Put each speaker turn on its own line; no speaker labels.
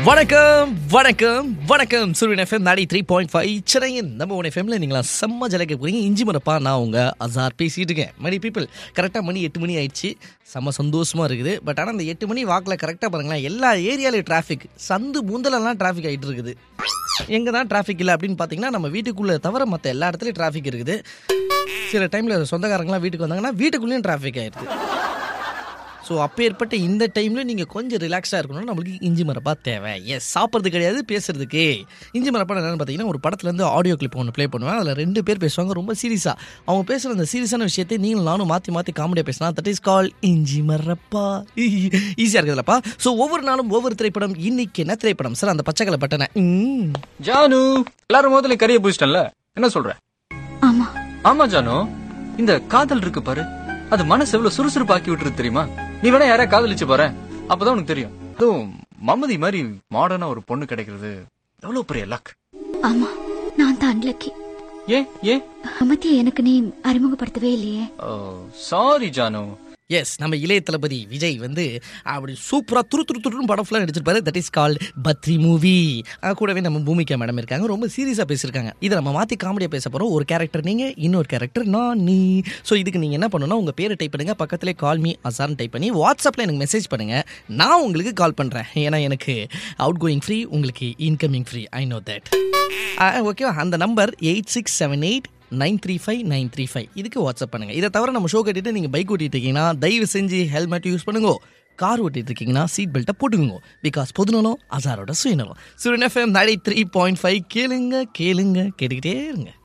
வணக்கம் வணக்கம் வணக்கம் சூரியன் எஃப்எம் நாடி த்ரீ பாயிண்ட் ஃபைவ் சென்னையின் நம்ம ஒன் எஃப்எம்ல நீங்களா செம்ம ஜலக்க போறீங்க இஞ்சி மரப்பா நான் உங்க அசார் பேசிட்டு இருக்கேன் மணி பீப்புள் கரெக்டாக மணி எட்டு மணி ஆயிடுச்சு செம்ம சந்தோஷமா இருக்குது பட் ஆனால் அந்த எட்டு மணி வாக்கில் கரெக்டாக பாருங்களேன் எல்லா ஏரியாலையும் டிராஃபிக் சந்து மூந்தலெல்லாம் டிராஃபிக் ஆகிட்டு இருக்குது எங்கே தான் டிராஃபிக் இல்லை அப்படின்னு பார்த்தீங்கன்னா நம்ம வீட்டுக்குள்ளே தவிர மற்ற எல்லா இடத்துலையும் டிராஃபிக் இருக்குது சில டைமில் சொந்தக்காரங்களாம் வீட்டுக்கு வந்தாங்கன்னா வீட்டுக்குள்ளேயும் டிராஃபிக் ஆயிடுது ஸோ அப்பேற்பட்ட இந்த டைமில் நீங்கள் கொஞ்சம் ரிலாக்ஸாக இருக்கணும்னா நம்மளுக்கு இஞ்சி மரப்பா தேவை எஸ் சாப்பிட்றது கிடையாது பேசுறதுக்கு இஞ்சி மரப்பா என்னென்னு பார்த்தீங்கன்னா ஒரு படத்துலேருந்து ஆடியோ கிளிப் ஒன்று ப்ளே பண்ணுவேன் அதில் ரெண்டு பேர் பேசுவாங்க ரொம்ப சீரியஸாக அவங்க பேசுகிற அந்த சீரியஸான விஷயத்தை நீங்களும் நானும் மாற்றி மாற்றி காமெடியாக பேசலாம் தட் இஸ் கால் இஞ்சி மரப்பா ஈஸியாக இருக்குதுல்லப்பா ஸோ ஒவ்வொரு நாளும் ஒவ்வொரு திரைப்படம் இன்னைக்கு என்ன திரைப்படம் சார் அந்த பச்சைக்கலை பட்டனை ம்.
ஜானு எல்லாரும் முதல்ல கரிய பூச்சிட்டல என்ன சொல்ற
ஆமா
ஆமா ஜானு இந்த காதல் இருக்கு பாரு அது மனசு எவ்வளவு சுறுசுறுப்பாக்கி விட்டுருது தெரியுமா நீ வேணா யாரையா காதலிச்சு பாரு அப்பதான் உனக்கு தெரியும் அதுவும் மமதி மாதிரி மாடர்னா ஒரு பொண்ணு கிடைக்கிறது எவ்வளவு பெரிய லக்
ஆமா நான் தான் அன்லக்கி
ஏன் ஏன்
அமத்திய எனக்கு நீ அறிமுகப்படுத்தவே இல்லையே
சாரி ஜானு
எஸ் நம்ம இளைய தளபதி விஜய் வந்து அப்படி சூப்பராக துரு துரு துருன்னு படம் ஃபுல்லாக நடிச்சிருப்பாரு that is called Badri movie கூடவே நம்ம பூமிகா மேடம் இருக்காங்க ரொம்ப சீரியஸாக பேசியிருக்காங்க இதை நம்ம மாற்றி காமெடியாக பேச போகிறோம் ஒரு கேரக்டர் நீங்கள் இன்னொரு கேரக்டர் நான் நீ ஸோ இதுக்கு நீங்கள் என்ன பண்ணணும்னா உங்கள் பேரை டைப் பண்ணுங்கள் பக்கத்துலேயே கால் மீ அசார்னு டைப் பண்ணி வாட்ஸ்அப்பில் எனக்கு மெசேஜ் பண்ணுங்கள் நான் உங்களுக்கு கால் பண்ணுறேன் ஏன்னா எனக்கு அவுட் கோயிங் ஃப்ரீ உங்களுக்கு incoming free I know that ஓகேவா அந்த number eight six seven eight nine three five nine three five இதுக்கு வாட்ஸ்அப் பண்ணுங்க இதை தவிர நம்ம ஷோ கட்டிட்டு நீங்கள் பைக் ஓட்டிட்டு இருக்கீங்கன்னா தயவு செஞ்சு ஹெல்மெட் யூஸ் பண்ணுங்க கார் ஓட்டிட்டு இருக்கீங்கன்னா சீட் பெல்ட்டை போட்டுக்கோங்க பிகாஸ் பொதுநலம் அசாரோட சுயநலம் சூரியன் எஃப்எம் நடி த்ரீ பாயிண்ட் ஃபைவ் கேளுங்க கேளுங்க கேட்டுக்கிட்டே இருங்க